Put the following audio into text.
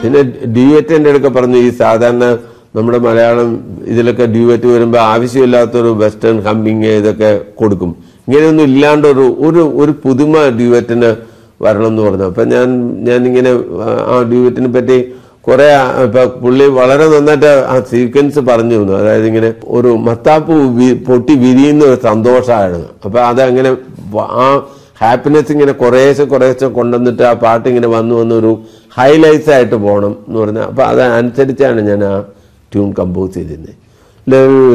പിന്നെ ഡ്യൂവറ്റിന്റെ അടുക്ക പറഞ്ഞു ഈ സാധാരണ നമ്മുടെ മലയാളം ഇതിലൊക്കെ ഡ്യൂവറ്റ് വരുമ്പോൾ ആവശ്യമില്ലാത്തൊരു വെസ്റ്റേൺ ഹമ്മിങ് ഇതൊക്കെ കൊടുക്കും ഇങ്ങനെയൊന്നും ഇല്ലാണ്ട് ഒരു ഒരു ഒരു പുതുമ ഡ്യൂവറ്റിന് വരണം എന്ന് പറഞ്ഞു അപ്പൊ ഞാൻ ഞാനിങ്ങനെ ആ, ആ ഡ്യൂവറ്റിനെ പറ്റി കുറെ ആ, ഇപ്പൊ പുള്ളി വളരെ നന്നായിട്ട് ആ സീക്വൻസ് പറഞ്ഞു തന്നു അതായത് ഇങ്ങനെ ഒരു മത്താപ്പ് വി- പൊട്ടി വിരിയുന്ന ഒരു സന്തോഷമായിരുന്നു അപ്പൊ അതങ്ങനെ വ- ആ ഹാപ്പിനെസ് ഇങ്ങനെ കുറേശ്ശെ കുറേശ്ശെ കൊണ്ടുവന്നിട്ട് ആ പാട്ട് ഇങ്ങനെ വന്നു വന്ന് ഒരു ഹൈലൈറ്റ്സ് ആയിട്ട് പോകണം എന്ന് പറഞ്ഞാൽ അപ്പൊ അതനുസരിച്ചാണ് ഞാൻ ആ ട്യൂൺ കമ്പോസ് ചെയ്തിരുന്നത്